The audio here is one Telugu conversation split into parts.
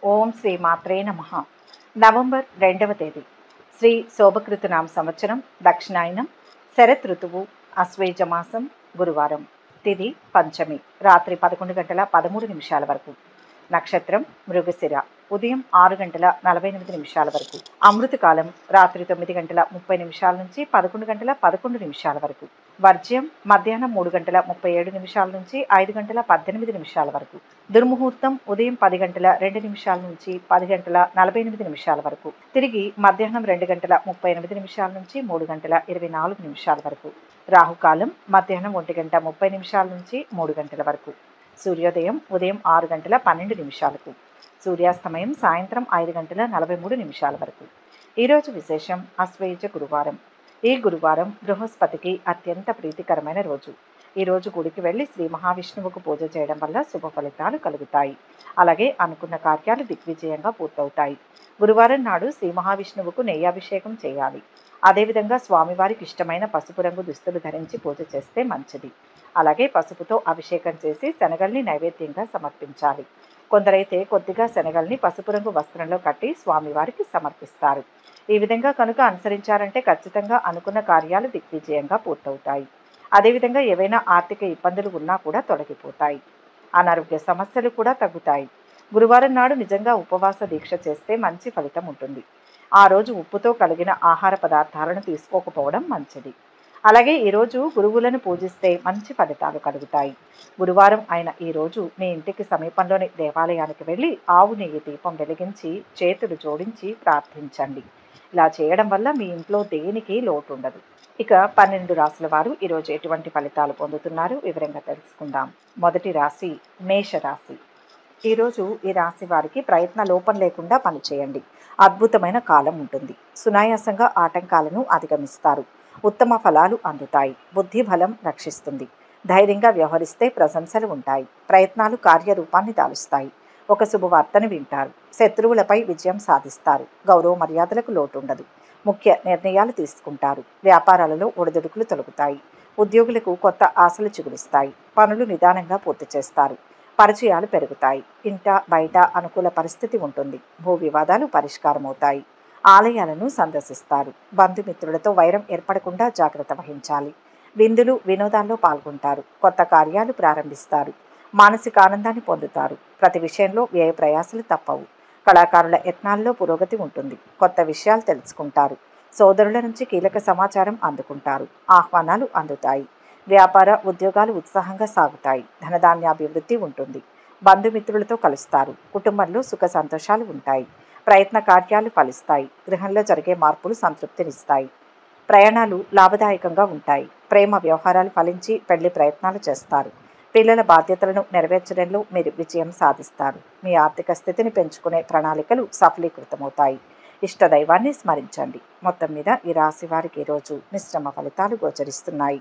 ఓం శ్రీ మాత్రే నమ నవంబర్ రెండవ తేదీ శ్రీ శోభకృతనామ సంవత్సరం దక్షిణాయనం శరత్ ఋతువు అశ్వేజ మాసం గురువారం తిది పంచమి రాత్రి పదకొండు గంటల పదమూడు నిమిషాల వరకు నక్షత్రం మృగశిర ఉదయం ఆరు గంటల నలభై ఎనిమిది నిమిషాల వరకు అమృతకాలం రాత్రి తొమ్మిది గంటల ముప్పై నిమిషాల నుంచి పదకొండు గంటల పదకొండు నిమిషాల వరకు వర్జ్యం మధ్యాహ్నం మూడు గంటల ముప్పై ఏడు నిమిషాల నుంచి ఐదు గంటల పద్దెనిమిది నిమిషాల వరకు దుర్ముహూర్తం ఉదయం పది గంటల రెండు నిమిషాల నుంచి పది గంటల నలభై ఎనిమిది నిమిషాల వరకు తిరిగి మధ్యాహ్నం రెండు గంటల ముప్పై ఎనిమిది నిమిషాల నుంచి మూడు గంటల ఇరవై నాలుగు నిమిషాల వరకు రాహుకాలం మధ్యాహ్నం ఒంటి గంట ముప్పై నిమిషాల నుంచి మూడు గంటల వరకు సూర్యోదయం ఉదయం ఆరు గంటల పన్నెండు నిమిషాలకు సూర్యాస్తమయం సాయంత్రం ఐదు గంటల నలభై మూడు నిమిషాల వరకు ఈరోజు విశేషం అశ్వయుజ గురువారం ఈ గురువారం బృహస్పతికి అత్యంత ప్రీతికరమైన రోజు ఈ రోజు గుడికి వెళ్ళి శ్రీ మహావిష్ణువుకు పూజ చేయడం వల్ల శుభ ఫలితాలు కలుగుతాయి అలాగే అనుకున్న కార్యాలు దిగ్విజయంగా పూర్తవుతాయి గురువారం నాడు శ్రీ మహావిష్ణువుకు నెయ్యాభిషేకం చేయాలి అదేవిధంగా స్వామివారికి ఇష్టమైన పసుపు రంగు దుస్తులు ధరించి పూజ చేస్తే మంచిది అలాగే పసుపుతో అభిషేకం చేసి శనగల్ని నైవేద్యంగా సమర్పించాలి కొందరైతే కొద్దిగా శనగల్ని పసుపు రంగు వస్త్రంలో కట్టి స్వామివారికి సమర్పిస్తారు ఈ విధంగా కనుక అనుసరించారంటే ఖచ్చితంగా అనుకున్న కార్యాలు దిగ్విజయంగా పూర్తవుతాయి అదేవిధంగా ఏవైనా ఆర్థిక ఇబ్బందులు ఉన్నా కూడా తొలగిపోతాయి అనారోగ్య సమస్యలు కూడా తగ్గుతాయి గురువారం నాడు నిజంగా ఉపవాస దీక్ష చేస్తే మంచి ఫలితం ఉంటుంది ఆ రోజు ఉప్పుతో కలిగిన ఆహార పదార్థాలను తీసుకోకపోవడం మంచిది అలాగే ఈరోజు గురువులను పూజిస్తే మంచి ఫలితాలు కలుగుతాయి గురువారం అయిన ఈ రోజు మీ ఇంటికి సమీపంలోని దేవాలయానికి వెళ్ళి ఆవు నెయ్యి దీపం వెలిగించి చేతులు జోడించి ప్రార్థించండి ఇలా చేయడం వల్ల మీ ఇంట్లో దేనికి లోటు ఉండదు ఇక పన్నెండు రాసుల వారు ఈరోజు ఎటువంటి ఫలితాలు పొందుతున్నారు వివరంగా తెలుసుకుందాం మొదటి రాశి మేషరాశి ఈరోజు ఈ రాశి వారికి ప్రయత్న లోపం లేకుండా పనిచేయండి అద్భుతమైన కాలం ఉంటుంది సునాయాసంగా ఆటంకాలను అధిగమిస్తారు ఉత్తమ ఫలాలు అందుతాయి బుద్ధి బలం రక్షిస్తుంది ధైర్యంగా వ్యవహరిస్తే ప్రశంసలు ఉంటాయి ప్రయత్నాలు కార్యరూపాన్ని దాలుస్తాయి ఒక శుభవార్తను వింటారు శత్రువులపై విజయం సాధిస్తారు గౌరవ మర్యాదలకు లోటు ఉండదు ముఖ్య నిర్ణయాలు తీసుకుంటారు వ్యాపారాలలో ఒడిదుడుకులు తొలగుతాయి ఉద్యోగులకు కొత్త ఆశలు చిగురిస్తాయి పనులు నిదానంగా పూర్తి చేస్తారు పరిచయాలు పెరుగుతాయి ఇంట బయట అనుకూల పరిస్థితి ఉంటుంది భూ వివాదాలు పరిష్కారమవుతాయి ఆలయాలను సందర్శిస్తారు బంధుమిత్రులతో వైరం ఏర్పడకుండా జాగ్రత్త వహించాలి విందులు వినోదాల్లో పాల్గొంటారు కొత్త కార్యాలు ప్రారంభిస్తారు మానసిక ఆనందాన్ని పొందుతారు ప్రతి విషయంలో వ్యయ ప్రయాసలు తప్పవు కళాకారుల యత్నాల్లో పురోగతి ఉంటుంది కొత్త విషయాలు తెలుసుకుంటారు సోదరుల నుంచి కీలక సమాచారం అందుకుంటారు ఆహ్వానాలు అందుతాయి వ్యాపార ఉద్యోగాలు ఉత్సాహంగా సాగుతాయి ధనధాన్యాభివృద్ధి ఉంటుంది బంధుమిత్రులతో కలుస్తారు కుటుంబంలో సుఖ సంతోషాలు ఉంటాయి ప్రయత్న కార్యాలు ఫలిస్తాయి గృహంలో జరిగే మార్పులు సంతృప్తినిస్తాయి ప్రయాణాలు లాభదాయకంగా ఉంటాయి ప్రేమ వ్యవహారాలు ఫలించి పెళ్లి ప్రయత్నాలు చేస్తారు పిల్లల బాధ్యతలను నెరవేర్చడంలో మీరు విజయం సాధిస్తారు మీ ఆర్థిక స్థితిని పెంచుకునే ప్రణాళికలు సఫలీకృతమవుతాయి ఇష్ట దైవాన్ని స్మరించండి మొత్తం మీద ఈ రాశి వారికి ఈరోజు మిశ్రమ ఫలితాలు గోచరిస్తున్నాయి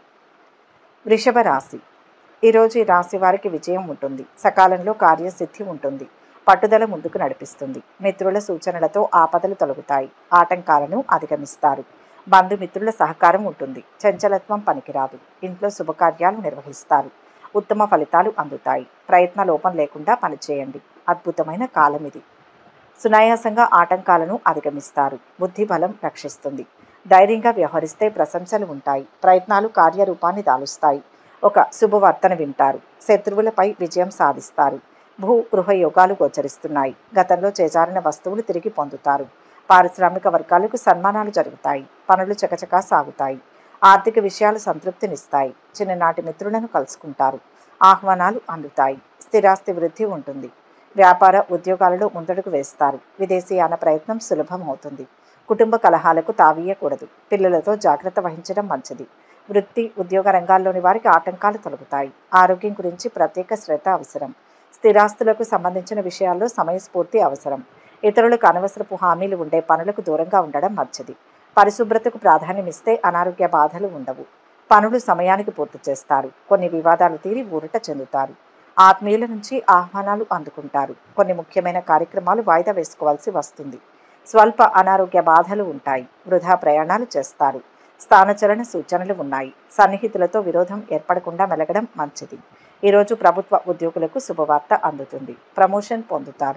వృషభ రాశి ఈరోజు ఈ రాశి వారికి విజయం ఉంటుంది సకాలంలో కార్యసిద్ధి ఉంటుంది పట్టుదల ముందుకు నడిపిస్తుంది మిత్రుల సూచనలతో ఆపదలు తొలగుతాయి ఆటంకాలను అధిగమిస్తారు బంధుమిత్రుల సహకారం ఉంటుంది చంచలత్వం పనికిరాదు ఇంట్లో శుభకార్యాలు నిర్వహిస్తారు ఉత్తమ ఫలితాలు అందుతాయి ప్రయత్న లోపం లేకుండా పనిచేయండి అద్భుతమైన కాలం ఇది సునాయాసంగా ఆటంకాలను అధిగమిస్తారు బుద్ధి బలం రక్షిస్తుంది ధైర్యంగా వ్యవహరిస్తే ప్రశంసలు ఉంటాయి ప్రయత్నాలు కార్యరూపాన్ని దాలుస్తాయి ఒక శుభవార్తను వింటారు శత్రువులపై విజయం సాధిస్తారు భూ గృహ యోగాలు గోచరిస్తున్నాయి గతంలో చేజారిన వస్తువులు తిరిగి పొందుతారు పారిశ్రామిక వర్గాలకు సన్మానాలు జరుగుతాయి పనులు చకచకా సాగుతాయి ఆర్థిక విషయాలు సంతృప్తినిస్తాయి చిన్ననాటి మిత్రులను కలుసుకుంటారు ఆహ్వానాలు అందుతాయి స్థిరాస్తి వృద్ధి ఉంటుంది వ్యాపార ఉద్యోగాలలో ముందడుగు వేస్తారు విదేశీయాన ప్రయత్నం సులభం అవుతుంది కుటుంబ కలహాలకు తావీయకూడదు పిల్లలతో జాగ్రత్త వహించడం మంచిది వృత్తి ఉద్యోగ రంగాల్లోని వారికి ఆటంకాలు తొలగుతాయి ఆరోగ్యం గురించి ప్రత్యేక శ్రద్ధ అవసరం స్థిరాస్తులకు సంబంధించిన విషయాల్లో సమయస్ఫూర్తి అవసరం ఇతరులకు అనవసరపు హామీలు ఉండే పనులకు దూరంగా ఉండడం మంచిది పరిశుభ్రతకు ప్రాధాన్యమిస్తే అనారోగ్య బాధలు ఉండవు పనులు సమయానికి పూర్తి చేస్తారు కొన్ని వివాదాలు తీరి ఊరట చెందుతారు ఆత్మీయుల నుంచి ఆహ్వానాలు అందుకుంటారు కొన్ని ముఖ్యమైన కార్యక్రమాలు వాయిదా వేసుకోవాల్సి వస్తుంది స్వల్ప అనారోగ్య బాధలు ఉంటాయి వృధా ప్రయాణాలు చేస్తారు స్థానచలన సూచనలు ఉన్నాయి సన్నిహితులతో విరోధం ఏర్పడకుండా మెలగడం మంచిది ఈరోజు ప్రభుత్వ ఉద్యోగులకు శుభవార్త అందుతుంది ప్రమోషన్ పొందుతారు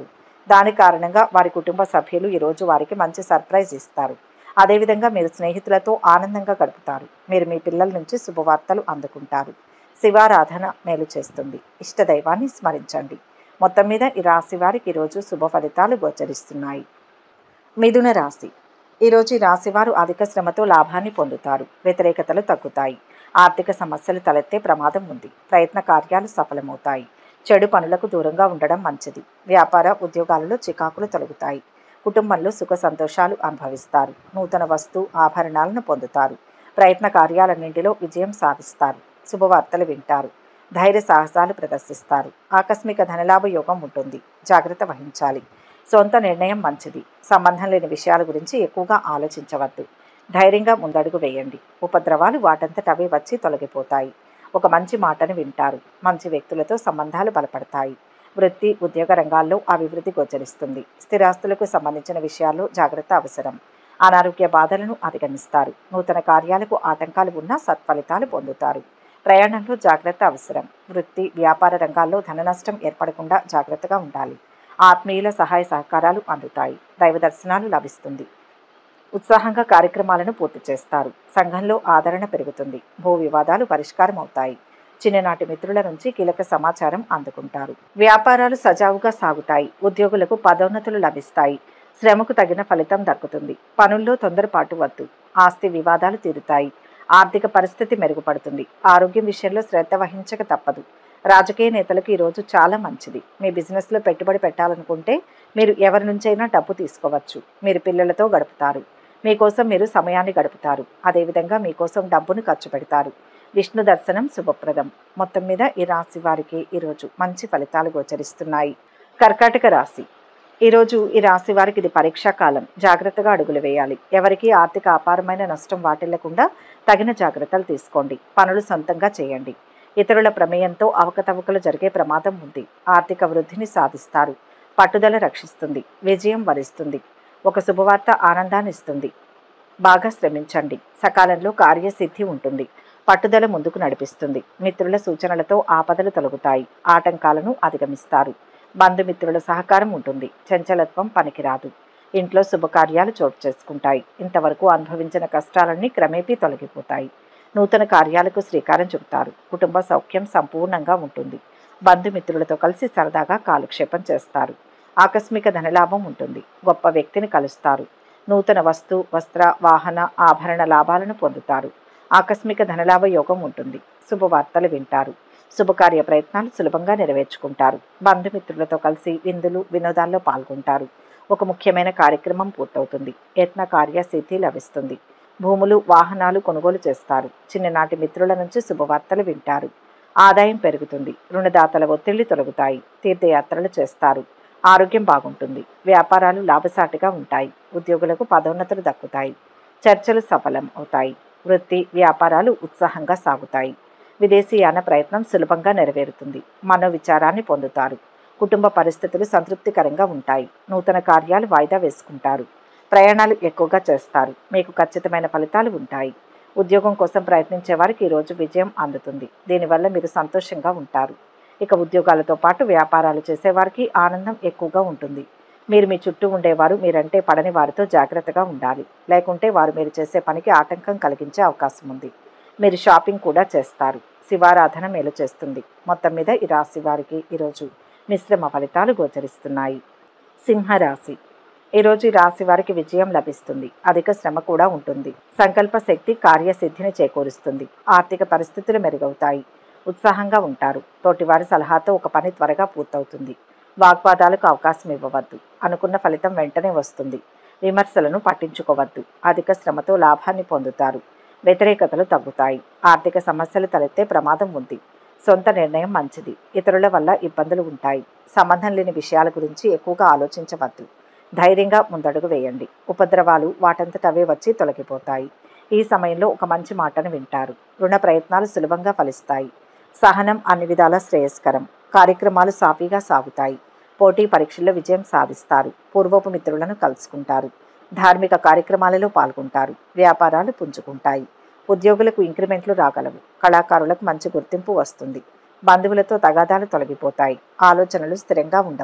దాని కారణంగా వారి కుటుంబ సభ్యులు ఈరోజు వారికి మంచి సర్ప్రైజ్ ఇస్తారు అదేవిధంగా మీరు స్నేహితులతో ఆనందంగా గడుపుతారు మీరు మీ పిల్లల నుంచి శుభవార్తలు అందుకుంటారు శివారాధన మేలు చేస్తుంది ఇష్టదైవాన్ని స్మరించండి మొత్తం మీద ఈ రాశి వారికి ఈరోజు శుభ ఫలితాలు గోచరిస్తున్నాయి మిథున రాశి ఈరోజు ఈ రాశివారు అధిక శ్రమతో లాభాన్ని పొందుతారు వ్యతిరేకతలు తగ్గుతాయి ఆర్థిక సమస్యలు తలెత్తే ప్రమాదం ఉంది ప్రయత్న కార్యాలు సఫలమవుతాయి చెడు పనులకు దూరంగా ఉండడం మంచిది వ్యాపార ఉద్యోగాలలో చికాకులు తొలగుతాయి కుటుంబంలో సుఖ సంతోషాలు అనుభవిస్తారు నూతన వస్తు ఆభరణాలను పొందుతారు ప్రయత్న కార్యాలన్నింటిలో విజయం సాధిస్తారు శుభవార్తలు వింటారు ధైర్య సాహసాలు ప్రదర్శిస్తారు ఆకస్మిక ధనలాభ యోగం ఉంటుంది జాగ్రత్త వహించాలి సొంత నిర్ణయం మంచిది సంబంధం లేని విషయాల గురించి ఎక్కువగా ఆలోచించవద్దు ధైర్యంగా ముందడుగు వేయండి ఉపద్రవాలు వాటంతట అవే వచ్చి తొలగిపోతాయి ఒక మంచి మాటను వింటారు మంచి వ్యక్తులతో సంబంధాలు బలపడతాయి వృత్తి ఉద్యోగ రంగాల్లో అభివృద్ధి గోచరిస్తుంది స్థిరాస్తులకు సంబంధించిన విషయాల్లో జాగ్రత్త అవసరం అనారోగ్య బాధలను అధిగమిస్తారు నూతన కార్యాలకు ఆటంకాలు ఉన్నా సత్ఫలితాలు పొందుతారు ప్రయాణంలో జాగ్రత్త అవసరం వృత్తి వ్యాపార రంగాల్లో ధన నష్టం ఏర్పడకుండా జాగ్రత్తగా ఉండాలి ఆత్మీయుల సహాయ సహకారాలు అందుతాయి దైవ దర్శనాలు లభిస్తుంది ఉత్సాహంగా కార్యక్రమాలను పూర్తి చేస్తారు సంఘంలో ఆదరణ పెరుగుతుంది భూ వివాదాలు పరిష్కారం అవుతాయి చిన్ననాటి మిత్రుల నుంచి కీలక సమాచారం అందుకుంటారు వ్యాపారాలు సజావుగా సాగుతాయి ఉద్యోగులకు పదోన్నతులు లభిస్తాయి శ్రమకు తగిన ఫలితం దక్కుతుంది పనుల్లో తొందరపాటు వద్దు ఆస్తి వివాదాలు తీరుతాయి ఆర్థిక పరిస్థితి మెరుగుపడుతుంది ఆరోగ్యం విషయంలో శ్రద్ధ వహించక తప్పదు రాజకీయ నేతలకు ఈరోజు చాలా మంచిది మీ బిజినెస్లో పెట్టుబడి పెట్టాలనుకుంటే మీరు ఎవరి నుంచైనా డబ్బు తీసుకోవచ్చు మీరు పిల్లలతో గడుపుతారు మీకోసం మీరు సమయాన్ని గడుపుతారు అదేవిధంగా మీకోసం డబ్బును ఖర్చు పెడతారు విష్ణు దర్శనం శుభప్రదం మొత్తం మీద ఈ రాశి వారికి ఈరోజు మంచి ఫలితాలు గోచరిస్తున్నాయి కర్కాటక రాశి ఈరోజు ఈ రాశి వారికి ఇది పరీక్షా కాలం జాగ్రత్తగా అడుగులు వేయాలి ఎవరికి ఆర్థిక అపారమైన నష్టం వాటిల్లకుండా తగిన జాగ్రత్తలు తీసుకోండి పనులు సొంతంగా చేయండి ఇతరుల ప్రమేయంతో అవకతవకలు జరిగే ప్రమాదం ఉంది ఆర్థిక వృద్ధిని సాధిస్తారు పట్టుదల రక్షిస్తుంది విజయం వరిస్తుంది ఒక శుభవార్త ఆనందాన్ని ఇస్తుంది బాగా శ్రమించండి సకాలంలో కార్యసిద్ధి ఉంటుంది పట్టుదల ముందుకు నడిపిస్తుంది మిత్రుల సూచనలతో ఆపదలు తొలగుతాయి ఆటంకాలను అధిగమిస్తారు బంధుమిత్రుల సహకారం ఉంటుంది చంచలత్వం పనికిరాదు ఇంట్లో శుభకార్యాలు చోటు చేసుకుంటాయి ఇంతవరకు అనుభవించిన కష్టాలన్నీ క్రమేపీ తొలగిపోతాయి నూతన కార్యాలకు శ్రీకారం చుడతారు కుటుంబ సౌఖ్యం సంపూర్ణంగా ఉంటుంది బంధుమిత్రులతో కలిసి సరదాగా కాలక్షేపం చేస్తారు ఆకస్మిక ధనలాభం ఉంటుంది గొప్ప వ్యక్తిని కలుస్తారు నూతన వస్తు వస్త్ర వాహన ఆభరణ లాభాలను పొందుతారు ఆకస్మిక ధనలాభ యోగం ఉంటుంది శుభవార్తలు వింటారు శుభకార్య ప్రయత్నాలు సులభంగా నెరవేర్చుకుంటారు బంధుమిత్రులతో కలిసి విందులు వినోదాల్లో పాల్గొంటారు ఒక ముఖ్యమైన కార్యక్రమం పూర్తవుతుంది యత్న కార్య సిద్ధి లభిస్తుంది భూములు వాహనాలు కొనుగోలు చేస్తారు చిన్ననాటి మిత్రుల నుంచి శుభవార్తలు వింటారు ఆదాయం పెరుగుతుంది రుణదాతల ఒత్తిళ్లు తొలగుతాయి తీర్థయాత్రలు చేస్తారు ఆరోగ్యం బాగుంటుంది వ్యాపారాలు లాభసాటిగా ఉంటాయి ఉద్యోగులకు పదోన్నతులు దక్కుతాయి చర్చలు సఫలం అవుతాయి వృత్తి వ్యాపారాలు ఉత్సాహంగా సాగుతాయి విదేశీయాన ప్రయత్నం సులభంగా నెరవేరుతుంది మనోవిచారాన్ని పొందుతారు కుటుంబ పరిస్థితులు సంతృప్తికరంగా ఉంటాయి నూతన కార్యాలు వాయిదా వేసుకుంటారు ప్రయాణాలు ఎక్కువగా చేస్తారు మీకు ఖచ్చితమైన ఫలితాలు ఉంటాయి ఉద్యోగం కోసం ప్రయత్నించే వారికి ఈరోజు విజయం అందుతుంది దీనివల్ల మీరు సంతోషంగా ఉంటారు ఇక ఉద్యోగాలతో పాటు వ్యాపారాలు చేసేవారికి ఆనందం ఎక్కువగా ఉంటుంది మీరు మీ చుట్టూ ఉండేవారు మీరంటే పడని వారితో జాగ్రత్తగా ఉండాలి లేకుంటే వారు మీరు చేసే పనికి ఆటంకం కలిగించే అవకాశం ఉంది మీరు షాపింగ్ కూడా చేస్తారు శివారాధన మేలు చేస్తుంది మొత్తం మీద ఈ రాశి వారికి ఈరోజు మిశ్రమ ఫలితాలు గోచరిస్తున్నాయి సింహరాశి ఈరోజు ఈ రాశి వారికి విజయం లభిస్తుంది అధిక శ్రమ కూడా ఉంటుంది సంకల్ప శక్తి కార్యసిద్ధిని చేకూరుస్తుంది ఆర్థిక పరిస్థితులు మెరుగవుతాయి ఉత్సాహంగా ఉంటారు తోటివారి సలహాతో ఒక పని త్వరగా పూర్తవుతుంది వాగ్వాదాలకు అవకాశం ఇవ్వవద్దు అనుకున్న ఫలితం వెంటనే వస్తుంది విమర్శలను పట్టించుకోవద్దు అధిక శ్రమతో లాభాన్ని పొందుతారు వ్యతిరేకతలు తగ్గుతాయి ఆర్థిక సమస్యలు తలెత్తే ప్రమాదం ఉంది సొంత నిర్ణయం మంచిది ఇతరుల వల్ల ఇబ్బందులు ఉంటాయి సంబంధం లేని విషయాల గురించి ఎక్కువగా ఆలోచించవద్దు ధైర్యంగా ముందడుగు వేయండి ఉపద్రవాలు వాటంతట అవే వచ్చి తొలగిపోతాయి ఈ సమయంలో ఒక మంచి మాటను వింటారు రుణ ప్రయత్నాలు సులభంగా ఫలిస్తాయి సహనం అన్ని విధాల శ్రేయస్కరం కార్యక్రమాలు సాఫీగా సాగుతాయి పోటీ పరీక్షల్లో విజయం సాధిస్తారు పూర్వపు మిత్రులను కలుసుకుంటారు ధార్మిక కార్యక్రమాలలో పాల్గొంటారు వ్యాపారాలు పుంజుకుంటాయి ఉద్యోగులకు ఇంక్రిమెంట్లు రాగలవు కళాకారులకు మంచి గుర్తింపు వస్తుంది బంధువులతో తగాదాలు తొలగిపోతాయి ఆలోచనలు స్థిరంగా ఉండవు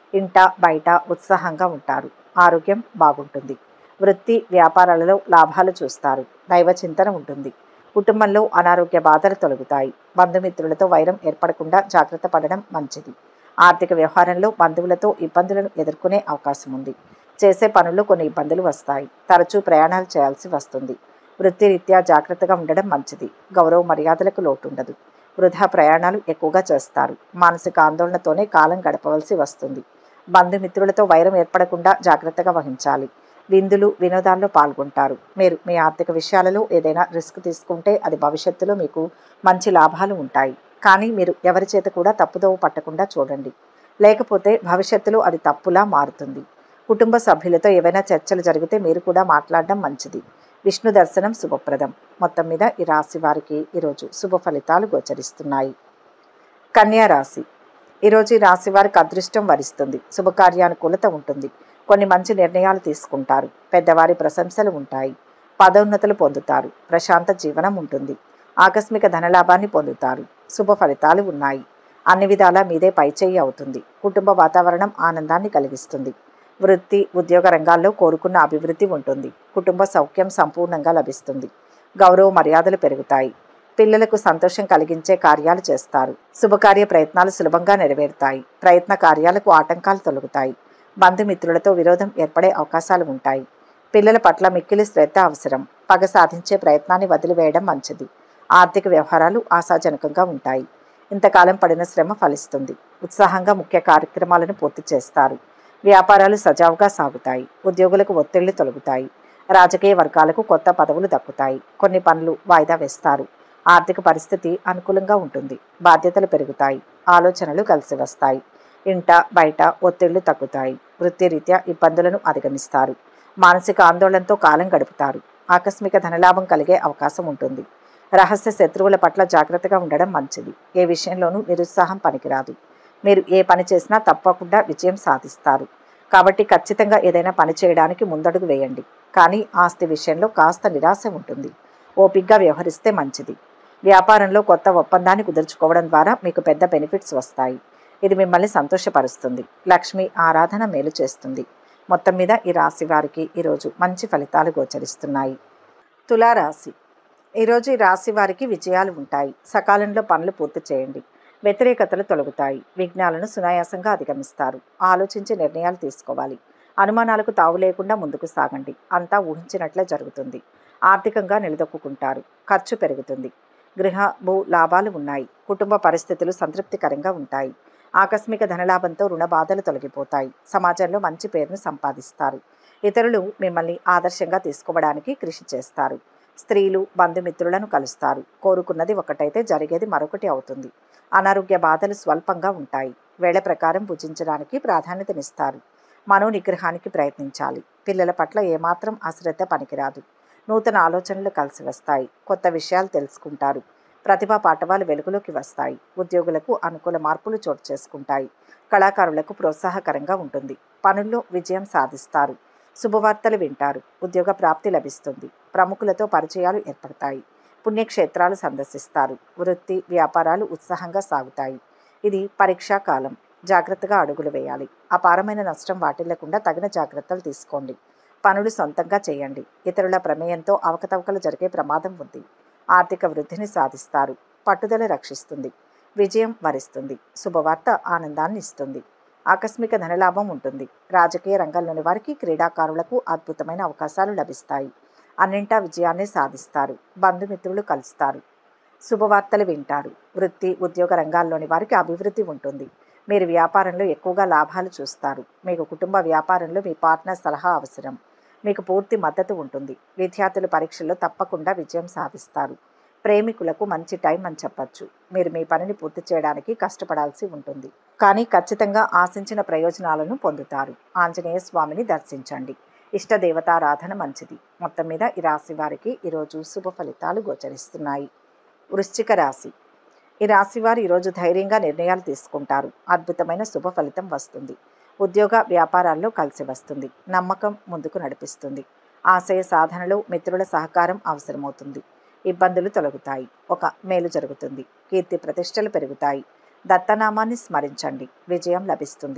ఇంట బయట ఉత్సాహంగా ఉంటారు ఆరోగ్యం బాగుంటుంది వృత్తి వ్యాపారాలలో లాభాలు చూస్తారు దైవ చింతన ఉంటుంది కుటుంబంలో అనారోగ్య బాధలు తొలగుతాయి బంధుమిత్రులతో వైరం ఏర్పడకుండా జాగ్రత్త పడడం మంచిది ఆర్థిక వ్యవహారంలో బంధువులతో ఇబ్బందులను ఎదుర్కొనే అవకాశం ఉంది చేసే పనుల్లో కొన్ని ఇబ్బందులు వస్తాయి తరచూ ప్రయాణాలు చేయాల్సి వస్తుంది వృత్తిరీత్యా జాగ్రత్తగా ఉండడం మంచిది గౌరవ మర్యాదలకు లోటుండదు వృధా ప్రయాణాలు ఎక్కువగా చేస్తారు మానసిక ఆందోళనతోనే కాలం గడపవలసి వస్తుంది బంధుమిత్రులతో వైరం ఏర్పడకుండా జాగ్రత్తగా వహించాలి విందులు వినోదాల్లో పాల్గొంటారు మీరు మీ ఆర్థిక విషయాలలో ఏదైనా రిస్క్ తీసుకుంటే అది భవిష్యత్తులో మీకు మంచి లాభాలు ఉంటాయి కానీ మీరు ఎవరి చేత కూడా తప్పుదోవ పట్టకుండా చూడండి లేకపోతే భవిష్యత్తులో అది తప్పులా మారుతుంది కుటుంబ సభ్యులతో ఏవైనా చర్చలు జరిగితే మీరు కూడా మాట్లాడడం మంచిది విష్ణు దర్శనం శుభప్రదం మొత్తం మీద ఈ రాశి వారికి ఈరోజు శుభ ఫలితాలు గోచరిస్తున్నాయి కన్యా రాశి ఈరోజు ఈ రాశి వారికి అదృష్టం వరిస్తుంది శుభకార్యానుకూలత ఉంటుంది కొన్ని మంచి నిర్ణయాలు తీసుకుంటారు పెద్దవారి ప్రశంసలు ఉంటాయి పదోన్నతులు పొందుతారు ప్రశాంత జీవనం ఉంటుంది ఆకస్మిక ధనలాభాన్ని పొందుతారు శుభ ఫలితాలు ఉన్నాయి అన్ని విధాలా మీదే పైచేయి అవుతుంది కుటుంబ వాతావరణం ఆనందాన్ని కలిగిస్తుంది వృత్తి ఉద్యోగ రంగాల్లో కోరుకున్న అభివృద్ధి ఉంటుంది కుటుంబ సౌఖ్యం సంపూర్ణంగా లభిస్తుంది గౌరవ మర్యాదలు పెరుగుతాయి పిల్లలకు సంతోషం కలిగించే కార్యాలు చేస్తారు శుభకార్య ప్రయత్నాలు సులభంగా నెరవేరుతాయి ప్రయత్న కార్యాలకు ఆటంకాలు తొలగుతాయి బంధుమిత్రులతో విరోధం ఏర్పడే అవకాశాలు ఉంటాయి పిల్లల పట్ల మిక్కిలి శ్రద్ధ అవసరం పగ సాధించే ప్రయత్నాన్ని వదిలివేయడం మంచిది ఆర్థిక వ్యవహారాలు ఆశాజనకంగా ఉంటాయి ఇంతకాలం పడిన శ్రమ ఫలిస్తుంది ఉత్సాహంగా ముఖ్య కార్యక్రమాలను పూర్తి చేస్తారు వ్యాపారాలు సజావుగా సాగుతాయి ఉద్యోగులకు ఒత్తిళ్లు తొలగుతాయి రాజకీయ వర్గాలకు కొత్త పదవులు దక్కుతాయి కొన్ని పనులు వాయిదా వేస్తారు ఆర్థిక పరిస్థితి అనుకూలంగా ఉంటుంది బాధ్యతలు పెరుగుతాయి ఆలోచనలు కలిసి వస్తాయి ఇంట బయట ఒత్తిళ్లు తగ్గుతాయి వృత్తిరీత్యా ఇబ్బందులను అధిగమిస్తారు మానసిక ఆందోళనతో కాలం గడుపుతారు ఆకస్మిక ధనలాభం కలిగే అవకాశం ఉంటుంది రహస్య శత్రువుల పట్ల జాగ్రత్తగా ఉండడం మంచిది ఏ విషయంలోనూ నిరుత్సాహం పనికిరాదు మీరు ఏ పని చేసినా తప్పకుండా విజయం సాధిస్తారు కాబట్టి ఖచ్చితంగా ఏదైనా పని చేయడానికి ముందడుగు వేయండి కానీ ఆస్తి విషయంలో కాస్త నిరాశ ఉంటుంది ఓపిగ్గా వ్యవహరిస్తే మంచిది వ్యాపారంలో కొత్త ఒప్పందాన్ని కుదుర్చుకోవడం ద్వారా మీకు పెద్ద బెనిఫిట్స్ వస్తాయి ఇది మిమ్మల్ని సంతోషపరుస్తుంది లక్ష్మి ఆరాధన మేలు చేస్తుంది మొత్తం మీద ఈ రాశి వారికి ఈరోజు మంచి ఫలితాలు గోచరిస్తున్నాయి తులారాశి ఈరోజు ఈ రాశి వారికి విజయాలు ఉంటాయి సకాలంలో పనులు పూర్తి చేయండి వ్యతిరేకతలు తొలగుతాయి విఘ్నాలను సునాయాసంగా అధిగమిస్తారు ఆలోచించి నిర్ణయాలు తీసుకోవాలి అనుమానాలకు తావు లేకుండా ముందుకు సాగండి అంతా ఊహించినట్లే జరుగుతుంది ఆర్థికంగా నిలదొక్కుంటారు ఖర్చు పెరుగుతుంది గృహ భూ లాభాలు ఉన్నాయి కుటుంబ పరిస్థితులు సంతృప్తికరంగా ఉంటాయి ఆకస్మిక ధనలాభంతో రుణ బాధలు తొలగిపోతాయి సమాజంలో మంచి పేరును సంపాదిస్తారు ఇతరులు మిమ్మల్ని ఆదర్శంగా తీసుకోవడానికి కృషి చేస్తారు స్త్రీలు బంధుమిత్రులను కలుస్తారు కోరుకున్నది ఒకటైతే జరిగేది మరొకటి అవుతుంది అనారోగ్య బాధలు స్వల్పంగా ఉంటాయి వేళ ప్రకారం భుజించడానికి ప్రాధాన్యతనిస్తారు మనో నిగ్రహానికి ప్రయత్నించాలి పిల్లల పట్ల ఏమాత్రం అశ్రద్ధ పనికిరాదు నూతన ఆలోచనలు కలిసి వస్తాయి కొత్త విషయాలు తెలుసుకుంటారు ప్రతిభా పాఠవాలు వెలుగులోకి వస్తాయి ఉద్యోగులకు అనుకూల మార్పులు చోటు చేసుకుంటాయి కళాకారులకు ప్రోత్సాహకరంగా ఉంటుంది పనుల్లో విజయం సాధిస్తారు శుభవార్తలు వింటారు ఉద్యోగ ప్రాప్తి లభిస్తుంది ప్రముఖులతో పరిచయాలు ఏర్పడతాయి పుణ్యక్షేత్రాలు సందర్శిస్తారు వృత్తి వ్యాపారాలు ఉత్సాహంగా సాగుతాయి ఇది పరీక్షా కాలం జాగ్రత్తగా అడుగులు వేయాలి అపారమైన నష్టం వాటిల్లకుండా తగిన జాగ్రత్తలు తీసుకోండి పనులు సొంతంగా చేయండి ఇతరుల ప్రమేయంతో అవకతవకలు జరిగే ప్రమాదం ఉంది ఆర్థిక వృద్ధిని సాధిస్తారు పట్టుదల రక్షిస్తుంది విజయం వరిస్తుంది శుభవార్త ఆనందాన్ని ఇస్తుంది ఆకస్మిక ధనలాభం ఉంటుంది రాజకీయ రంగంలోని వారికి క్రీడాకారులకు అద్భుతమైన అవకాశాలు లభిస్తాయి అన్నింటా విజయాన్ని సాధిస్తారు బంధుమిత్రులు కలుస్తారు శుభవార్తలు వింటారు వృత్తి ఉద్యోగ రంగాల్లోని వారికి అభివృద్ధి ఉంటుంది మీరు వ్యాపారంలో ఎక్కువగా లాభాలు చూస్తారు మీకు కుటుంబ వ్యాపారంలో మీ పార్ట్నర్ సలహా అవసరం మీకు పూర్తి మద్దతు ఉంటుంది విద్యార్థులు పరీక్షల్లో తప్పకుండా విజయం సాధిస్తారు ప్రేమికులకు మంచి టైం అని చెప్పచ్చు మీరు మీ పనిని పూర్తి చేయడానికి కష్టపడాల్సి ఉంటుంది కానీ ఖచ్చితంగా ఆశించిన ప్రయోజనాలను పొందుతారు ఆంజనేయ స్వామిని దర్శించండి ఇష్ట దేవతారాధన మంచిది మొత్తం మీద ఈ రాశి వారికి ఈరోజు శుభ ఫలితాలు గోచరిస్తున్నాయి వృశ్చిక రాశి ఈ రాశి వారు ఈరోజు ధైర్యంగా నిర్ణయాలు తీసుకుంటారు అద్భుతమైన శుభ ఫలితం వస్తుంది ఉద్యోగ వ్యాపారాల్లో కలిసి వస్తుంది నమ్మకం ముందుకు నడిపిస్తుంది ఆశయ సాధనలో మిత్రుల సహకారం అవసరమవుతుంది ఇబ్బందులు తొలగుతాయి ఒక మేలు జరుగుతుంది కీర్తి ప్రతిష్టలు పెరుగుతాయి దత్తనామాన్ని స్మరించండి విజయం లభిస్తుంది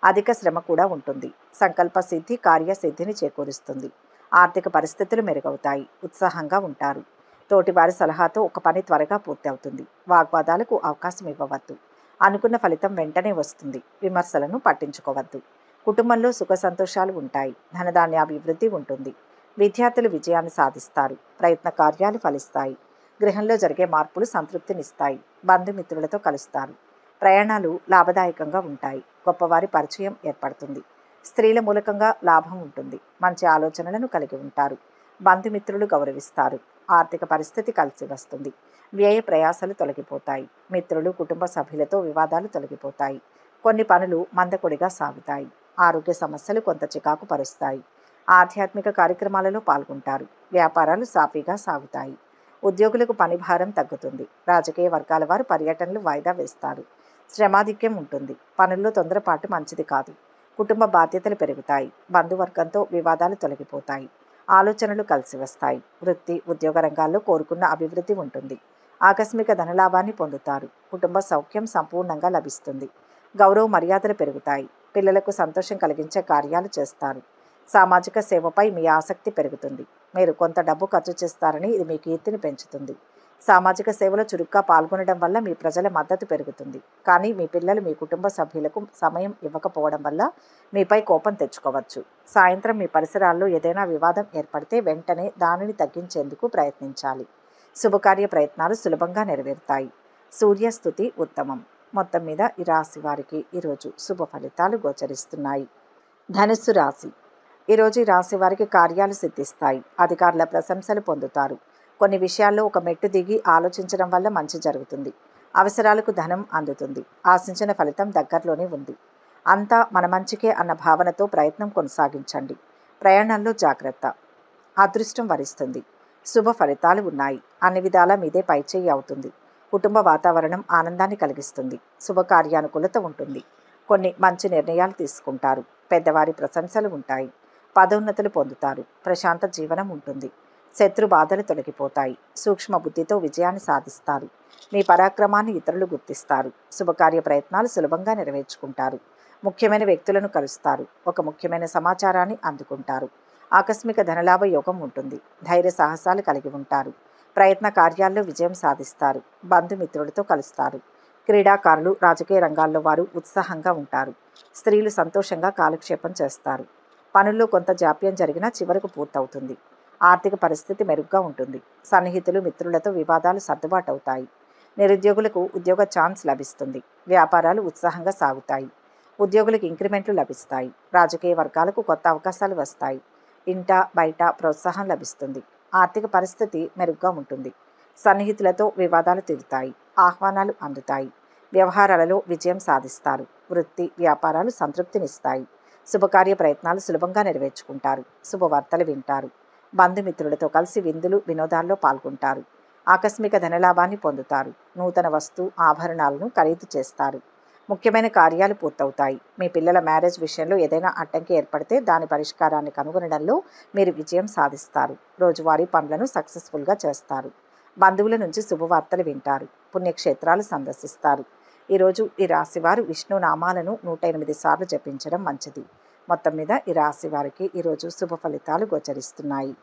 అధిక శ్రమ కూడా ఉంటుంది సంకల్ప సిద్ధి కార్యసిద్ధిని చేకూరుస్తుంది ఆర్థిక పరిస్థితులు మెరుగవుతాయి ఉత్సాహంగా ఉంటారు తోటివారి సలహాతో ఒక పని త్వరగా పూర్తి అవుతుంది వాగ్వాదాలకు అవకాశం ఇవ్వవద్దు అనుకున్న ఫలితం వెంటనే వస్తుంది విమర్శలను పట్టించుకోవద్దు కుటుంబంలో సుఖ సంతోషాలు ఉంటాయి ధనధాన్యాభివృద్ధి ఉంటుంది విద్యార్థులు విజయాన్ని సాధిస్తారు ప్రయత్న కార్యాలు ఫలిస్తాయి గృహంలో జరిగే మార్పులు సంతృప్తినిస్తాయి బంధుమిత్రులతో కలుస్తారు ప్రయాణాలు లాభదాయకంగా ఉంటాయి గొప్పవారి పరిచయం ఏర్పడుతుంది స్త్రీల మూలకంగా లాభం ఉంటుంది మంచి ఆలోచనలను కలిగి ఉంటారు బంధుమిత్రులు గౌరవిస్తారు ఆర్థిక పరిస్థితి కలిసి వస్తుంది వ్యయ ప్రయాసాలు తొలగిపోతాయి మిత్రులు కుటుంబ సభ్యులతో వివాదాలు తొలగిపోతాయి కొన్ని పనులు మందకొడిగా సాగుతాయి ఆరోగ్య సమస్యలు కొంత చికాకు పరుస్తాయి ఆధ్యాత్మిక కార్యక్రమాలలో పాల్గొంటారు వ్యాపారాలు సాఫీగా సాగుతాయి ఉద్యోగులకు పని భారం తగ్గుతుంది రాజకీయ వర్గాల వారు పర్యటనలు వాయిదా వేస్తారు శ్రమాధిక్యం ఉంటుంది పనుల్లో తొందరపాటు మంచిది కాదు కుటుంబ బాధ్యతలు పెరుగుతాయి బంధువర్గంతో వివాదాలు తొలగిపోతాయి ఆలోచనలు కలిసి వస్తాయి వృత్తి ఉద్యోగ రంగాల్లో కోరుకున్న అభివృద్ధి ఉంటుంది ఆకస్మిక ధనలాభాన్ని పొందుతారు కుటుంబ సౌఖ్యం సంపూర్ణంగా లభిస్తుంది గౌరవ మర్యాదలు పెరుగుతాయి పిల్లలకు సంతోషం కలిగించే కార్యాలు చేస్తారు సామాజిక సేవపై మీ ఆసక్తి పెరుగుతుంది మీరు కొంత డబ్బు ఖర్చు చేస్తారని ఇది మీ కీర్తిని పెంచుతుంది సామాజిక సేవలో చురుగ్గా పాల్గొనడం వల్ల మీ ప్రజల మద్దతు పెరుగుతుంది కానీ మీ పిల్లలు మీ కుటుంబ సభ్యులకు సమయం ఇవ్వకపోవడం వల్ల మీపై కోపం తెచ్చుకోవచ్చు సాయంత్రం మీ పరిసరాల్లో ఏదైనా వివాదం ఏర్పడితే వెంటనే దానిని తగ్గించేందుకు ప్రయత్నించాలి శుభకార్య ప్రయత్నాలు సులభంగా నెరవేరుతాయి సూర్యస్థుతి ఉత్తమం మొత్తం మీద ఈ రాశి వారికి ఈరోజు శుభ ఫలితాలు గోచరిస్తున్నాయి ధనుస్సు రాశి ఈరోజు ఈ రాశి వారికి కార్యాలు సిద్ధిస్తాయి అధికారుల ప్రశంసలు పొందుతారు కొన్ని విషయాల్లో ఒక మెట్టు దిగి ఆలోచించడం వల్ల మంచి జరుగుతుంది అవసరాలకు ధనం అందుతుంది ఆశించిన ఫలితం దగ్గరలోనే ఉంది అంతా మన మంచికే అన్న భావనతో ప్రయత్నం కొనసాగించండి ప్రయాణాల్లో జాగ్రత్త అదృష్టం వరిస్తుంది శుభ ఫలితాలు ఉన్నాయి అన్ని విధాలా మీదే పైచేయి అవుతుంది కుటుంబ వాతావరణం ఆనందాన్ని కలిగిస్తుంది శుభకార్యానుకూలత ఉంటుంది కొన్ని మంచి నిర్ణయాలు తీసుకుంటారు పెద్దవారి ప్రశంసలు ఉంటాయి పదోన్నతులు పొందుతారు ప్రశాంత జీవనం ఉంటుంది శత్రు బాధలు తొలగిపోతాయి సూక్ష్మ బుద్ధితో విజయాన్ని సాధిస్తారు మీ పరాక్రమాన్ని ఇతరులు గుర్తిస్తారు శుభకార్య ప్రయత్నాలు సులభంగా నెరవేర్చుకుంటారు ముఖ్యమైన వ్యక్తులను కలుస్తారు ఒక ముఖ్యమైన సమాచారాన్ని అందుకుంటారు ఆకస్మిక ధనలాభ యోగం ఉంటుంది ధైర్య సాహసాలు కలిగి ఉంటారు ప్రయత్న కార్యాల్లో విజయం సాధిస్తారు బంధుమిత్రులతో కలుస్తారు క్రీడాకారులు రాజకీయ రంగాల్లో వారు ఉత్సాహంగా ఉంటారు స్త్రీలు సంతోషంగా కాలక్షేపం చేస్తారు పనుల్లో కొంత జాప్యం జరిగినా చివరకు పూర్తవుతుంది ఆర్థిక పరిస్థితి మెరుగ్గా ఉంటుంది సన్నిహితులు మిత్రులతో వివాదాలు సర్దుబాటు అవుతాయి నిరుద్యోగులకు ఉద్యోగ ఛాన్స్ లభిస్తుంది వ్యాపారాలు ఉత్సాహంగా సాగుతాయి ఉద్యోగులకు ఇంక్రిమెంట్లు లభిస్తాయి రాజకీయ వర్గాలకు కొత్త అవకాశాలు వస్తాయి ఇంట బయట ప్రోత్సాహం లభిస్తుంది ఆర్థిక పరిస్థితి మెరుగ్గా ఉంటుంది సన్నిహితులతో వివాదాలు తీరుతాయి ఆహ్వానాలు అందుతాయి వ్యవహారాలలో విజయం సాధిస్తారు వృత్తి వ్యాపారాలు సంతృప్తినిస్తాయి శుభకార్య ప్రయత్నాలు సులభంగా నెరవేర్చుకుంటారు శుభవార్తలు వింటారు బంధుమిత్రులతో కలిసి విందులు వినోదాల్లో పాల్గొంటారు ఆకస్మిక ధనలాభాన్ని పొందుతారు నూతన వస్తు ఆభరణాలను ఖరీదు చేస్తారు ముఖ్యమైన కార్యాలు పూర్తవుతాయి మీ పిల్లల మ్యారేజ్ విషయంలో ఏదైనా అడ్డంకి ఏర్పడితే దాని పరిష్కారాన్ని కనుగొనడంలో మీరు విజయం సాధిస్తారు రోజువారీ పనులను సక్సెస్ఫుల్గా చేస్తారు బంధువుల నుంచి శుభవార్తలు వింటారు పుణ్యక్షేత్రాలు సందర్శిస్తారు ఈరోజు ఈ రాశివారు విష్ణు నామాలను నూట ఎనిమిది సార్లు జపించడం మంచిది మొత్తం మీద ఈ రాశి వారికి ఈరోజు శుభ ఫలితాలు గోచరిస్తున్నాయి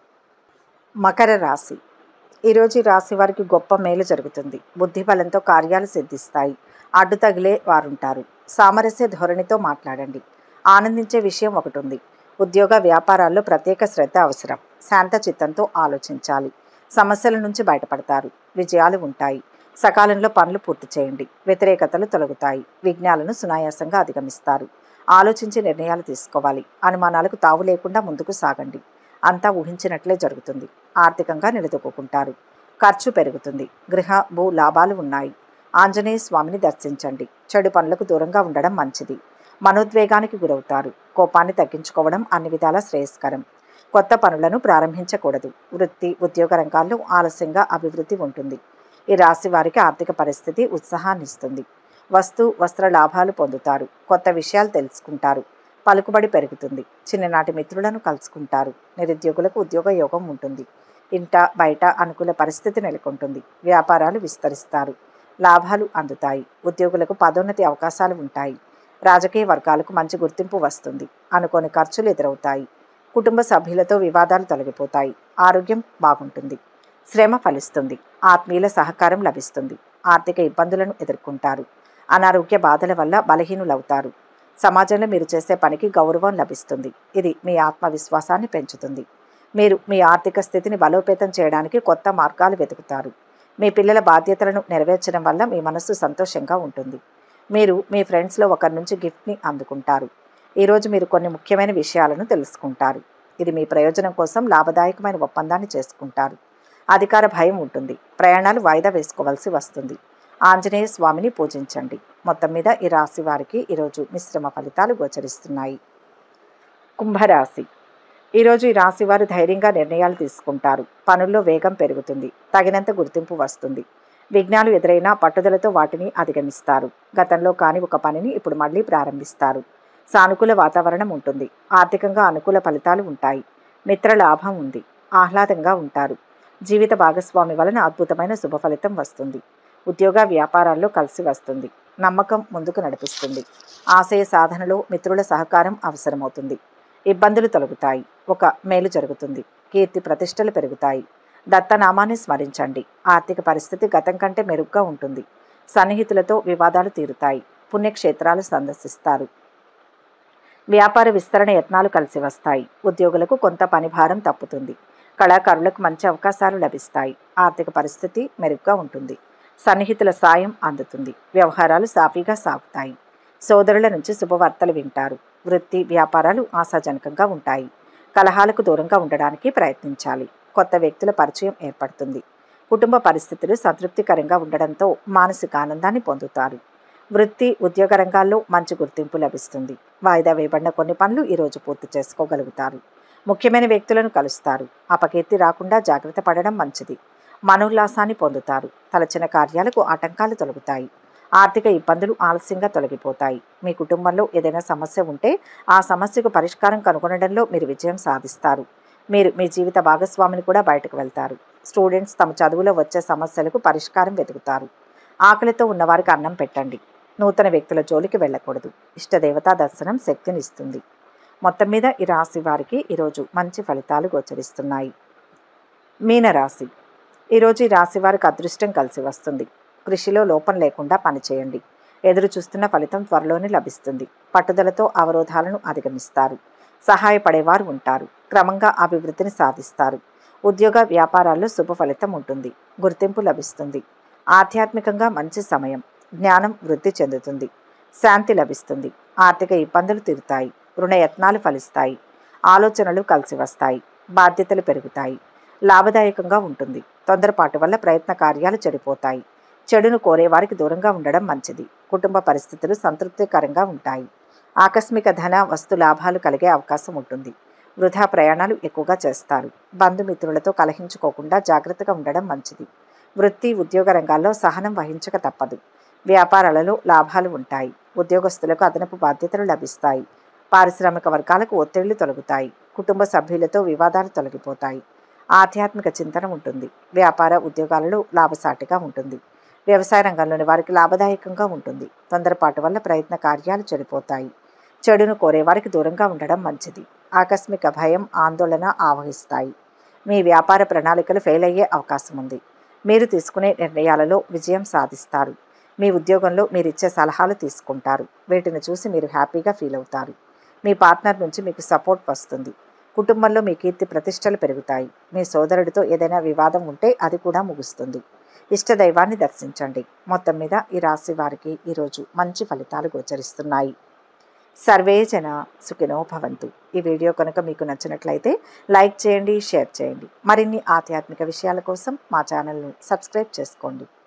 మకర రాశి ఈరోజు ఈ రాశి వారికి గొప్ప మేలు జరుగుతుంది బుద్ధి బలంతో కార్యాలు సిద్ధిస్తాయి అడ్డు తగిలే వారుంటారు సామరస్య ధోరణితో మాట్లాడండి ఆనందించే విషయం ఒకటి ఉంది ఉద్యోగ వ్యాపారాల్లో ప్రత్యేక శ్రద్ధ అవసరం శాంత చిత్తంతో ఆలోచించాలి సమస్యల నుంచి బయటపడతారు విజయాలు ఉంటాయి సకాలంలో పనులు పూర్తి చేయండి వ్యతిరేకతలు తొలగుతాయి విఘ్నాలను సునాయాసంగా అధిగమిస్తారు ఆలోచించి నిర్ణయాలు తీసుకోవాలి అనుమానాలకు తావు లేకుండా ముందుకు సాగండి అంతా ఊహించినట్లే జరుగుతుంది ఆర్థికంగా నిలదొక్కుంటారు ఖర్చు పెరుగుతుంది గృహ భూ లాభాలు ఉన్నాయి ఆంజనేయ స్వామిని దర్శించండి చెడు పనులకు దూరంగా ఉండడం మంచిది మనోద్వేగానికి గురవుతారు కోపాన్ని తగ్గించుకోవడం అన్ని విధాలా శ్రేయస్కరం కొత్త పనులను ప్రారంభించకూడదు వృత్తి ఉద్యోగ రంగాల్లో ఆలస్యంగా అభివృద్ధి ఉంటుంది ఈ రాశి వారికి ఆర్థిక పరిస్థితి ఉత్సాహాన్ని ఇస్తుంది వస్తు వస్త్ర లాభాలు పొందుతారు కొత్త విషయాలు తెలుసుకుంటారు పలుకుబడి పెరుగుతుంది చిన్ననాటి మిత్రులను కలుసుకుంటారు నిరుద్యోగులకు ఉద్యోగ యోగం ఉంటుంది ఇంట బయట అనుకూల పరిస్థితి నెలకొంటుంది వ్యాపారాలు విస్తరిస్తారు లాభాలు అందుతాయి ఉద్యోగులకు పదోన్నతి అవకాశాలు ఉంటాయి రాజకీయ వర్గాలకు మంచి గుర్తింపు వస్తుంది అనుకోని ఖర్చులు ఎదురవుతాయి కుటుంబ సభ్యులతో వివాదాలు తొలగిపోతాయి ఆరోగ్యం బాగుంటుంది శ్రమ ఫలిస్తుంది ఆత్మీయుల సహకారం లభిస్తుంది ఆర్థిక ఇబ్బందులను ఎదుర్కొంటారు అనారోగ్య బాధల వల్ల బలహీనులవుతారు సమాజంలో మీరు చేసే పనికి గౌరవం లభిస్తుంది ఇది మీ ఆత్మవిశ్వాసాన్ని పెంచుతుంది మీరు మీ ఆర్థిక స్థితిని బలోపేతం చేయడానికి కొత్త మార్గాలు వెతుకుతారు మీ పిల్లల బాధ్యతలను నెరవేర్చడం వల్ల మీ మనస్సు సంతోషంగా ఉంటుంది మీరు మీ ఫ్రెండ్స్లో ఒకరి నుంచి గిఫ్ట్ని అందుకుంటారు ఈరోజు మీరు కొన్ని ముఖ్యమైన విషయాలను తెలుసుకుంటారు ఇది మీ ప్రయోజనం కోసం లాభదాయకమైన ఒప్పందాన్ని చేసుకుంటారు అధికార భయం ఉంటుంది ప్రయాణాలు వాయిదా వేసుకోవాల్సి వస్తుంది ఆంజనేయ స్వామిని పూజించండి మొత్తం మీద ఈ రాశి వారికి ఈరోజు మిశ్రమ ఫలితాలు గోచరిస్తున్నాయి కుంభరాశి ఈరోజు ఈ రాశి వారు ధైర్యంగా నిర్ణయాలు తీసుకుంటారు పనుల్లో వేగం పెరుగుతుంది తగినంత గుర్తింపు వస్తుంది విఘ్నాలు ఎదురైనా పట్టుదలతో వాటిని అధిగమిస్తారు గతంలో కాని ఒక పనిని ఇప్పుడు మళ్ళీ ప్రారంభిస్తారు సానుకూల వాతావరణం ఉంటుంది ఆర్థికంగా అనుకూల ఫలితాలు ఉంటాయి మిత్ర లాభం ఉంది ఆహ్లాదంగా ఉంటారు జీవిత భాగస్వామి వలన అద్భుతమైన శుభ ఫలితం వస్తుంది ఉద్యోగ వ్యాపారాల్లో కలిసి వస్తుంది నమ్మకం ముందుకు నడిపిస్తుంది ఆశయ సాధనలో మిత్రుల సహకారం అవసరమవుతుంది ఇబ్బందులు తొలగుతాయి ఒక మేలు జరుగుతుంది కీర్తి ప్రతిష్టలు పెరుగుతాయి దత్తనామాన్ని స్మరించండి ఆర్థిక పరిస్థితి గతం కంటే మెరుగ్గా ఉంటుంది సన్నిహితులతో వివాదాలు తీరుతాయి పుణ్యక్షేత్రాలు సందర్శిస్తారు వ్యాపార విస్తరణ యత్నాలు కలిసి వస్తాయి ఉద్యోగులకు కొంత పనిభారం తప్పుతుంది కళాకారులకు మంచి అవకాశాలు లభిస్తాయి ఆర్థిక పరిస్థితి మెరుగ్గా ఉంటుంది సన్నిహితుల సాయం అందుతుంది వ్యవహారాలు సాఫీగా సాగుతాయి సోదరుల నుంచి శుభవార్తలు వింటారు వృత్తి వ్యాపారాలు ఆశాజనకంగా ఉంటాయి కలహాలకు దూరంగా ఉండడానికి ప్రయత్నించాలి కొత్త వ్యక్తుల పరిచయం ఏర్పడుతుంది కుటుంబ పరిస్థితులు సంతృప్తికరంగా ఉండడంతో మానసిక ఆనందాన్ని పొందుతారు వృత్తి ఉద్యోగ రంగాల్లో మంచి గుర్తింపు లభిస్తుంది వాయిదా వేయబడిన కొన్ని పనులు ఈరోజు పూర్తి చేసుకోగలుగుతారు ముఖ్యమైన వ్యక్తులను కలుస్తారు అపకీర్తి రాకుండా జాగ్రత్త పడడం మంచిది మనోల్లాసాన్ని పొందుతారు తలచిన కార్యాలకు ఆటంకాలు తొలగుతాయి ఆర్థిక ఇబ్బందులు ఆలస్యంగా తొలగిపోతాయి మీ కుటుంబంలో ఏదైనా సమస్య ఉంటే ఆ సమస్యకు పరిష్కారం కనుగొనడంలో మీరు విజయం సాధిస్తారు మీరు మీ జీవిత భాగస్వామిని కూడా బయటకు వెళ్తారు స్టూడెంట్స్ తమ చదువులో వచ్చే సమస్యలకు పరిష్కారం వెతుకుతారు ఆకలితో ఉన్నవారికి అన్నం పెట్టండి నూతన వ్యక్తుల జోలికి వెళ్ళకూడదు ఇష్టదేవతా దర్శనం శక్తినిస్తుంది మొత్తం మీద ఈ రాశి వారికి ఈరోజు మంచి ఫలితాలు గోచరిస్తున్నాయి మీనరాశి ఈరోజు ఈ రాశి వారికి అదృష్టం కలిసి వస్తుంది కృషిలో లోపం లేకుండా పనిచేయండి ఎదురు చూస్తున్న ఫలితం త్వరలోనే లభిస్తుంది పట్టుదలతో అవరోధాలను అధిగమిస్తారు సహాయపడేవారు ఉంటారు క్రమంగా అభివృద్ధిని సాధిస్తారు ఉద్యోగ వ్యాపారాల్లో శుభ ఫలితం ఉంటుంది గుర్తింపు లభిస్తుంది ఆధ్యాత్మికంగా మంచి సమయం జ్ఞానం వృద్ధి చెందుతుంది శాంతి లభిస్తుంది ఆర్థిక ఇబ్బందులు తీరుతాయి రుణయత్నాలు ఫలిస్తాయి ఆలోచనలు కలిసి వస్తాయి బాధ్యతలు పెరుగుతాయి లాభదాయకంగా ఉంటుంది తొందరపాటు వల్ల ప్రయత్న కార్యాలు చెడిపోతాయి చెడును కోరేవారికి దూరంగా ఉండడం మంచిది కుటుంబ పరిస్థితులు సంతృప్తికరంగా ఉంటాయి ఆకస్మిక ధన వస్తు లాభాలు కలిగే అవకాశం ఉంటుంది వృధా ప్రయాణాలు ఎక్కువగా చేస్తారు బంధుమిత్రులతో కలహించుకోకుండా జాగ్రత్తగా ఉండడం మంచిది వృత్తి ఉద్యోగ రంగాల్లో సహనం వహించక తప్పదు వ్యాపారాలలో లాభాలు ఉంటాయి ఉద్యోగస్తులకు అదనపు బాధ్యతలు లభిస్తాయి పారిశ్రామిక వర్గాలకు ఒత్తిళ్లు తొలగుతాయి కుటుంబ సభ్యులతో వివాదాలు తొలగిపోతాయి ఆధ్యాత్మిక చింతన ఉంటుంది వ్యాపార ఉద్యోగాలలో లాభసాటిగా ఉంటుంది వ్యవసాయ రంగంలోని వారికి లాభదాయకంగా ఉంటుంది తొందరపాటు వల్ల ప్రయత్న కార్యాలు చెడిపోతాయి చెడును కోరేవారికి దూరంగా ఉండడం మంచిది ఆకస్మిక భయం ఆందోళన ఆవహిస్తాయి మీ వ్యాపార ప్రణాళికలు ఫెయిల్ అయ్యే అవకాశం ఉంది మీరు తీసుకునే నిర్ణయాలలో విజయం సాధిస్తారు మీ ఉద్యోగంలో మీరు ఇచ్చే సలహాలు తీసుకుంటారు వీటిని చూసి మీరు హ్యాపీగా ఫీల్ అవుతారు మీ పార్ట్నర్ నుంచి మీకు సపోర్ట్ వస్తుంది కుటుంబంలో మీ కీర్తి ప్రతిష్టలు పెరుగుతాయి మీ సోదరుడితో ఏదైనా వివాదం ఉంటే అది కూడా ముగుస్తుంది ఇష్ట దైవాన్ని దర్శించండి మొత్తం మీద ఈ రాశి వారికి ఈరోజు మంచి ఫలితాలు గోచరిస్తున్నాయి సర్వే జన సుఖినో భవంతు ఈ వీడియో కనుక మీకు నచ్చినట్లయితే లైక్ చేయండి షేర్ చేయండి మరిన్ని ఆధ్యాత్మిక విషయాల కోసం మా ఛానల్ను సబ్స్క్రైబ్ చేసుకోండి